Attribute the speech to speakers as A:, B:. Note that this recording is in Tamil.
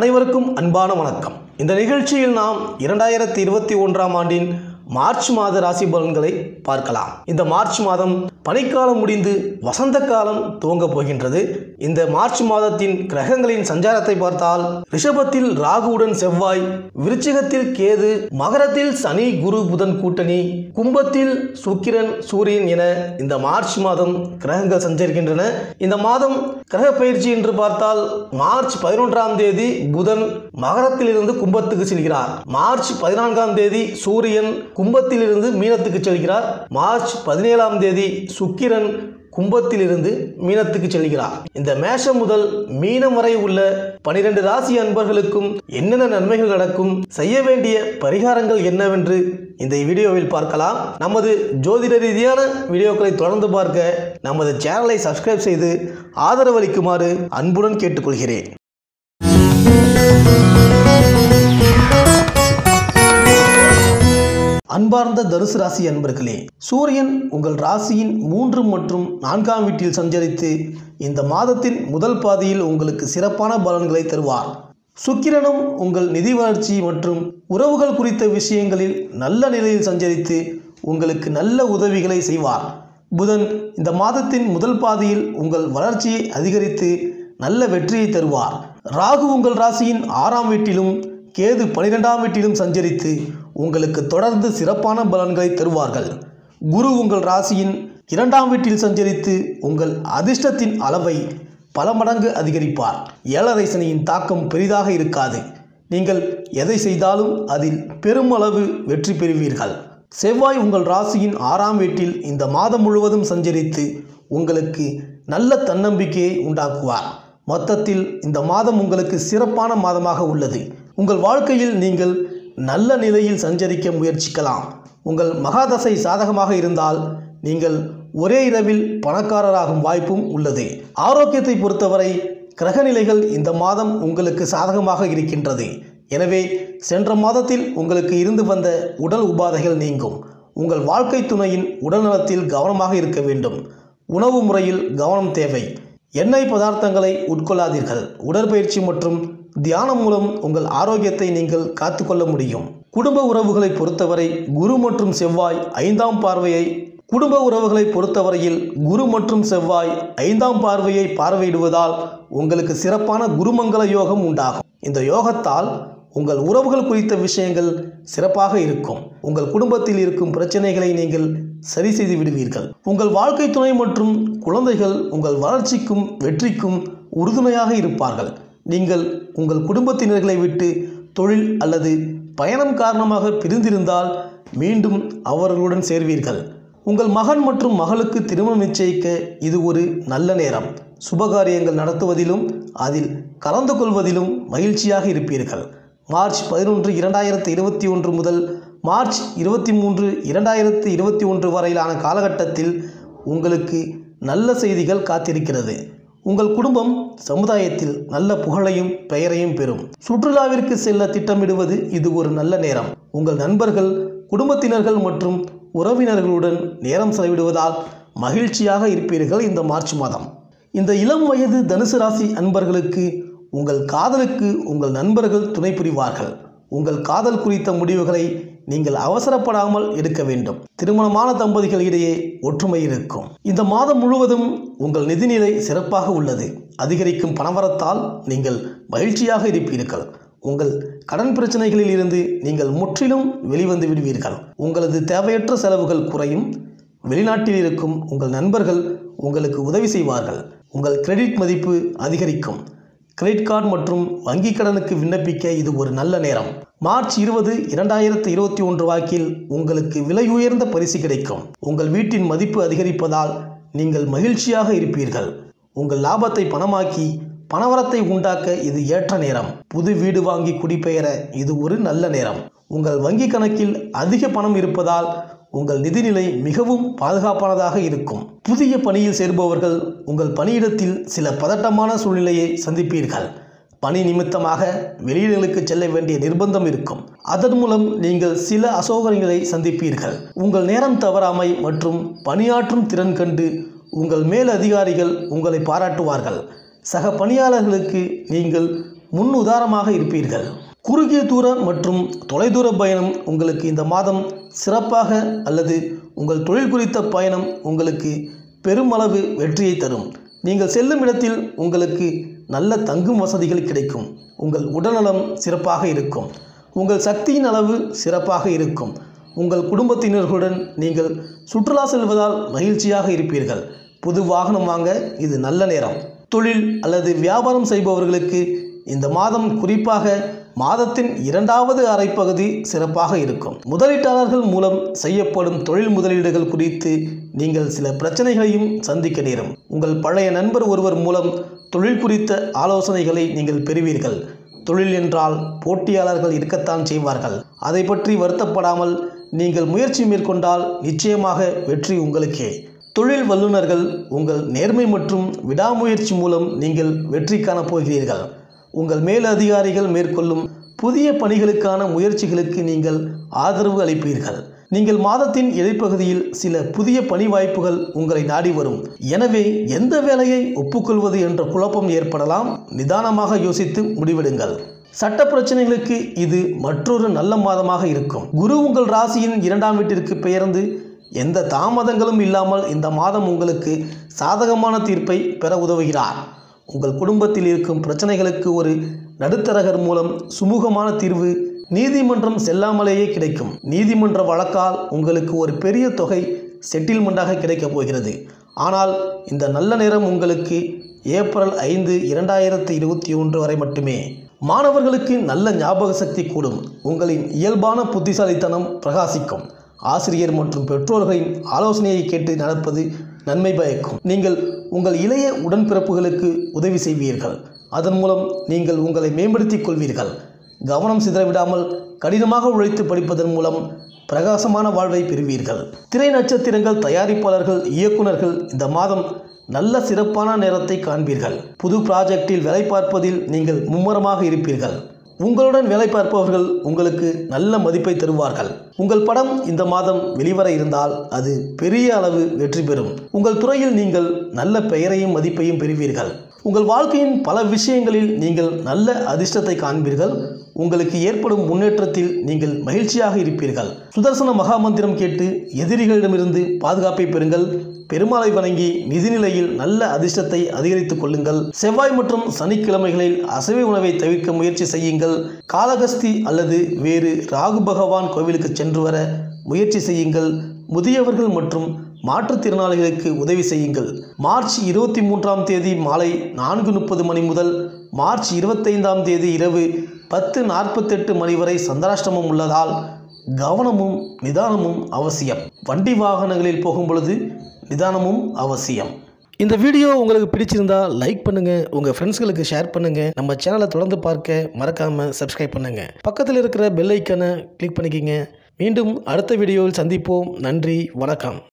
A: அனைவருக்கும் அன்பான வணக்கம் இந்த நிகழ்ச்சியில் நாம் இரண்டாயிரத்தி இருபத்தி ஒன்றாம் ஆண்டின் மார்ச் மாத ராசி பலன்களை பார்க்கலாம் இந்த மார்ச் மாதம் பனிக்காலம் முடிந்து வசந்த காலம் துவங்கப் போகின்றது இந்த மார்ச் மாதத்தின் கிரகங்களின் சஞ்சாரத்தை பார்த்தால் ரிஷபத்தில் ராகுவுடன் செவ்வாய் விருச்சிகத்தில் கேது மகரத்தில் சனி குரு புதன் கூட்டணி கும்பத்தில் சுக்கிரன் சூரியன் என இந்த மார்ச் மாதம் கிரகங்கள் சஞ்சரிக்கின்றன இந்த மாதம் கிரக பயிற்சி என்று பார்த்தால் மார்ச் பதினொன்றாம் தேதி புதன் மகரத்திலிருந்து கும்பத்துக்கு செல்கிறார் மார்ச் பதினான்காம் தேதி சூரியன் கும்பத்திலிருந்து மீனத்துக்கு செல்கிறார் மார்ச் பதினேழாம் தேதி சுக்கிரன் கும்பத்திலிருந்து மீனத்துக்கு செல்கிறார் இந்த மேஷம் முதல் மீனம் வரை உள்ள பனிரெண்டு ராசி அன்பர்களுக்கும் என்னென்ன நன்மைகள் நடக்கும் செய்ய வேண்டிய பரிகாரங்கள் என்னவென்று இந்த வீடியோவில் பார்க்கலாம் நமது ஜோதிட ரீதியான வீடியோக்களை தொடர்ந்து பார்க்க நமது சேனலை சப்ஸ்கிரைப் செய்து ஆதரவளிக்குமாறு அன்புடன் கேட்டுக்கொள்கிறேன் அன்பார்ந்த தனுசு ராசி அன்பர்களே சூரியன் உங்கள் ராசியின் மூன்று மற்றும் நான்காம் வீட்டில் சஞ்சரித்து இந்த மாதத்தின் முதல் பாதியில் உங்களுக்கு சிறப்பான பலன்களை தருவார் சுக்கிரனும் உங்கள் நிதி வளர்ச்சி மற்றும் உறவுகள் குறித்த விஷயங்களில் நல்ல நிலையில் சஞ்சரித்து உங்களுக்கு நல்ல உதவிகளை செய்வார் புதன் இந்த மாதத்தின் முதல் பாதியில் உங்கள் வளர்ச்சியை அதிகரித்து நல்ல வெற்றியை தருவார் ராகு உங்கள் ராசியின் ஆறாம் வீட்டிலும் கேது பனிரெண்டாம் வீட்டிலும் சஞ்சரித்து உங்களுக்கு தொடர்ந்து சிறப்பான பலன்களை தருவார்கள் குரு உங்கள் ராசியின் இரண்டாம் வீட்டில் சஞ்சரித்து உங்கள் அதிர்ஷ்டத்தின் அளவை பல மடங்கு அதிகரிப்பார் ஏழரை சனியின் தாக்கம் பெரிதாக இருக்காது நீங்கள் எதை செய்தாலும் அதில் பெருமளவு வெற்றி பெறுவீர்கள் செவ்வாய் உங்கள் ராசியின் ஆறாம் வீட்டில் இந்த மாதம் முழுவதும் சஞ்சரித்து உங்களுக்கு நல்ல தன்னம்பிக்கையை உண்டாக்குவார் மொத்தத்தில் இந்த மாதம் உங்களுக்கு சிறப்பான மாதமாக உள்ளது உங்கள் வாழ்க்கையில் நீங்கள் நல்ல நிலையில் சஞ்சரிக்க முயற்சிக்கலாம் உங்கள் மகாதசை சாதகமாக இருந்தால் நீங்கள் ஒரே இரவில் பணக்காரராகும் வாய்ப்பும் உள்ளது ஆரோக்கியத்தை பொறுத்தவரை கிரகநிலைகள் இந்த மாதம் உங்களுக்கு சாதகமாக இருக்கின்றது எனவே சென்ற மாதத்தில் உங்களுக்கு இருந்து வந்த உடல் உபாதைகள் நீங்கும் உங்கள் வாழ்க்கை துணையின் உடல்நலத்தில் கவனமாக இருக்க வேண்டும் உணவு முறையில் கவனம் தேவை எண்ணெய் பதார்த்தங்களை உட்கொள்ளாதீர்கள் உடற்பயிற்சி மற்றும் தியானம் மூலம் உங்கள் ஆரோக்கியத்தை நீங்கள் காத்துக்கொள்ள முடியும் குடும்ப உறவுகளை பொறுத்தவரை குரு மற்றும் செவ்வாய் ஐந்தாம் பார்வையை குடும்ப உறவுகளை பொறுத்தவரையில் குரு மற்றும் செவ்வாய் ஐந்தாம் பார்வையை பார்வையிடுவதால் உங்களுக்கு சிறப்பான குருமங்கள யோகம் உண்டாகும் இந்த யோகத்தால் உங்கள் உறவுகள் குறித்த விஷயங்கள் சிறப்பாக இருக்கும் உங்கள் குடும்பத்தில் இருக்கும் பிரச்சனைகளை நீங்கள் சரி செய்து விடுவீர்கள் உங்கள் வாழ்க்கை துணை மற்றும் குழந்தைகள் உங்கள் வளர்ச்சிக்கும் வெற்றிக்கும் உறுதுணையாக இருப்பார்கள் நீங்கள் உங்கள் குடும்பத்தினர்களை விட்டு தொழில் அல்லது பயணம் காரணமாக பிரிந்திருந்தால் மீண்டும் அவர்களுடன் சேர்வீர்கள் உங்கள் மகன் மற்றும் மகளுக்கு திருமணம் நிச்சயிக்க இது ஒரு நல்ல நேரம் சுபகாரியங்கள் நடத்துவதிலும் அதில் கலந்து கொள்வதிலும் மகிழ்ச்சியாக இருப்பீர்கள் மார்ச் பதினொன்று இரண்டாயிரத்து இருபத்தி ஒன்று முதல் மார்ச் இருபத்தி மூன்று இரண்டாயிரத்து இருபத்தி ஒன்று வரையிலான காலகட்டத்தில் உங்களுக்கு நல்ல செய்திகள் காத்திருக்கிறது உங்கள் குடும்பம் சமுதாயத்தில் நல்ல புகழையும் பெயரையும் பெறும் சுற்றுலாவிற்கு செல்ல திட்டமிடுவது இது ஒரு நல்ல நேரம் உங்கள் நண்பர்கள் குடும்பத்தினர்கள் மற்றும் உறவினர்களுடன் நேரம் செலவிடுவதால் மகிழ்ச்சியாக இருப்பீர்கள் இந்த மார்ச் மாதம் இந்த இளம் வயது தனுசு ராசி அன்பர்களுக்கு உங்கள் காதலுக்கு உங்கள் நண்பர்கள் துணை புரிவார்கள் உங்கள் காதல் குறித்த முடிவுகளை நீங்கள் அவசரப்படாமல் எடுக்க வேண்டும் திருமணமான தம்பதிகள் இடையே ஒற்றுமை இருக்கும் இந்த மாதம் முழுவதும் உங்கள் நிதிநிலை சிறப்பாக உள்ளது அதிகரிக்கும் பணவரத்தால் நீங்கள் மகிழ்ச்சியாக இருப்பீர்கள் உங்கள் கடன் பிரச்சனைகளில் இருந்து நீங்கள் முற்றிலும் வெளிவந்து விடுவீர்கள் உங்களது தேவையற்ற செலவுகள் குறையும் வெளிநாட்டில் இருக்கும் உங்கள் நண்பர்கள் உங்களுக்கு உதவி செய்வார்கள் உங்கள் கிரெடிட் மதிப்பு அதிகரிக்கும் கிரெடிட் கார்டு மற்றும் வங்கி கடனுக்கு விண்ணப்பிக்க இது ஒரு நல்ல நேரம் மார்ச் இருபது இரண்டாயிரத்து இருபத்தி ஒன்று வாக்கில் உங்களுக்கு விலை உயர்ந்த பரிசு கிடைக்கும் உங்கள் வீட்டின் மதிப்பு அதிகரிப்பதால் நீங்கள் மகிழ்ச்சியாக இருப்பீர்கள் உங்கள் லாபத்தை பணமாக்கி பணவரத்தை உண்டாக்க இது ஏற்ற நேரம் புது வீடு வாங்கி குடிபெயர இது ஒரு நல்ல நேரம் உங்கள் வங்கி கணக்கில் அதிக பணம் இருப்பதால் உங்கள் நிதிநிலை மிகவும் பாதுகாப்பானதாக இருக்கும் புதிய பணியில் சேர்பவர்கள் உங்கள் பணியிடத்தில் சில பதட்டமான சூழ்நிலையை சந்திப்பீர்கள் பணி நிமித்தமாக வெளியிடங்களுக்கு செல்ல வேண்டிய நிர்பந்தம் இருக்கும் அதன் மூலம் நீங்கள் சில அசௌகரியங்களை சந்திப்பீர்கள் உங்கள் நேரம் தவறாமை மற்றும் பணியாற்றும் திறன் கண்டு உங்கள் மேல் அதிகாரிகள் உங்களை பாராட்டுவார்கள் சக பணியாளர்களுக்கு நீங்கள் முன் உதாரணமாக இருப்பீர்கள் குறுகிய தூர மற்றும் தொலைதூர பயணம் உங்களுக்கு இந்த மாதம் சிறப்பாக அல்லது உங்கள் தொழில் குறித்த பயணம் உங்களுக்கு பெருமளவு வெற்றியை தரும் நீங்கள் செல்லும் இடத்தில் உங்களுக்கு நல்ல தங்கும் வசதிகள் கிடைக்கும் உங்கள் உடல்நலம் சிறப்பாக இருக்கும் உங்கள் சக்தியின் அளவு சிறப்பாக இருக்கும் உங்கள் குடும்பத்தினர்களுடன் நீங்கள் சுற்றுலா செல்வதால் மகிழ்ச்சியாக இருப்பீர்கள் புது வாகனம் வாங்க இது நல்ல நேரம் தொழில் அல்லது வியாபாரம் செய்பவர்களுக்கு இந்த மாதம் குறிப்பாக மாதத்தின் இரண்டாவது அரைப்பகுதி சிறப்பாக இருக்கும் முதலீட்டாளர்கள் மூலம் செய்யப்படும் தொழில் முதலீடுகள் குறித்து நீங்கள் சில பிரச்சனைகளையும் சந்திக்க நேரும் உங்கள் பழைய நண்பர் ஒருவர் மூலம் தொழில் குறித்த ஆலோசனைகளை நீங்கள் பெறுவீர்கள் தொழில் என்றால் போட்டியாளர்கள் இருக்கத்தான் செய்வார்கள் அதை பற்றி வருத்தப்படாமல் நீங்கள் முயற்சி மேற்கொண்டால் நிச்சயமாக வெற்றி உங்களுக்கே தொழில் வல்லுநர்கள் உங்கள் நேர்மை மற்றும் விடாமுயற்சி மூலம் நீங்கள் வெற்றி காணப் போகிறீர்கள் உங்கள் மேல் அதிகாரிகள் மேற்கொள்ளும் புதிய பணிகளுக்கான முயற்சிகளுக்கு நீங்கள் ஆதரவு அளிப்பீர்கள் நீங்கள் மாதத்தின் இடைப்பகுதியில் சில புதிய பணி வாய்ப்புகள் உங்களை நாடி வரும் எனவே எந்த வேலையை ஒப்புக்கொள்வது என்ற குழப்பம் ஏற்படலாம் நிதானமாக யோசித்து முடிவெடுங்கள் சட்ட பிரச்சனைகளுக்கு இது மற்றொரு நல்ல மாதமாக இருக்கும் குரு உங்கள் ராசியின் இரண்டாம் வீட்டிற்கு பெயர்ந்து எந்த தாமதங்களும் இல்லாமல் இந்த மாதம் உங்களுக்கு சாதகமான தீர்ப்பை பெற உதவுகிறார் உங்கள் குடும்பத்தில் இருக்கும் பிரச்சனைகளுக்கு ஒரு நடுத்தரகர் மூலம் சுமூகமான தீர்வு நீதிமன்றம் செல்லாமலேயே கிடைக்கும் நீதிமன்ற வழக்கால் உங்களுக்கு ஒரு பெரிய தொகை செட்டில்மெண்ட்டாக கிடைக்கப் போகிறது ஆனால் இந்த நல்ல நேரம் உங்களுக்கு ஏப்ரல் ஐந்து இரண்டாயிரத்தி இருபத்தி ஒன்று வரை மட்டுமே மாணவர்களுக்கு நல்ல ஞாபக சக்தி கூடும் உங்களின் இயல்பான புத்திசாலித்தனம் பிரகாசிக்கும் ஆசிரியர் மற்றும் பெற்றோர்களின் ஆலோசனையை கேட்டு நடப்பது நன்மை பயக்கும் நீங்கள் உங்கள் இளைய உடன்பிறப்புகளுக்கு உதவி செய்வீர்கள் அதன் மூலம் நீங்கள் உங்களை மேம்படுத்திக் கொள்வீர்கள் கவனம் சிதறவிடாமல் கடினமாக உழைத்து படிப்பதன் மூலம் பிரகாசமான வாழ்வை பெறுவீர்கள் திரை நட்சத்திரங்கள் தயாரிப்பாளர்கள் இயக்குனர்கள் இந்த மாதம் நல்ல சிறப்பான நேரத்தை காண்பீர்கள் புது ப்ராஜெக்டில் வேலை பார்ப்பதில் நீங்கள் மும்முரமாக இருப்பீர்கள் உங்களுடன் வேலை பார்ப்பவர்கள் உங்களுக்கு நல்ல மதிப்பை தருவார்கள் உங்கள் படம் இந்த மாதம் வெளிவர இருந்தால் அது பெரிய அளவு வெற்றி பெறும் உங்கள் துறையில் நீங்கள் நல்ல பெயரையும் மதிப்பையும் பெறுவீர்கள் உங்கள் வாழ்க்கையின் பல விஷயங்களில் நீங்கள் நல்ல அதிர்ஷ்டத்தை காண்பீர்கள் உங்களுக்கு ஏற்படும் முன்னேற்றத்தில் நீங்கள் மகிழ்ச்சியாக இருப்பீர்கள் சுதர்சன மகாமந்திரம் கேட்டு எதிரிகளிடமிருந்து பாதுகாப்பை பெறுங்கள் பெருமாளை வணங்கி நிதிநிலையில் நல்ல அதிர்ஷ்டத்தை அதிகரித்துக் கொள்ளுங்கள் செவ்வாய் மற்றும் சனிக்கிழமைகளில் அசைவ உணவை தவிர்க்க முயற்சி செய்யுங்கள் காலகஸ்தி அல்லது வேறு ராகு பகவான் கோவிலுக்கு சென்று வர முயற்சி செய்யுங்கள் முதியவர்கள் மற்றும் மாற்றுத்திறனாளிகளுக்கு உதவி செய்யுங்கள் மார்ச் இருபத்தி மூன்றாம் தேதி மாலை நான்கு முப்பது மணி முதல் மார்ச் இருபத்தைந்தாம் தேதி இரவு பத்து நாற்பத்தெட்டு மணி வரை சந்திராஷ்டமம் உள்ளதால் கவனமும் நிதானமும் அவசியம் வண்டி வாகனங்களில் போகும் பொழுது நிதானமும் அவசியம் இந்த வீடியோ உங்களுக்கு பிடிச்சிருந்தா லைக் பண்ணுங்க உங்க ஃப்ரெண்ட்ஸ்களுக்கு ஷேர் பண்ணுங்க நம்ம சேனலை தொடர்ந்து பார்க்க மறக்காம சப்ஸ்கிரைப் பண்ணுங்க பக்கத்தில் இருக்கிற பெல் ஐக்கனை கிளிக் பண்ணிக்கிங்க மீண்டும் அடுத்த வீடியோவில் சந்திப்போம் நன்றி வணக்கம்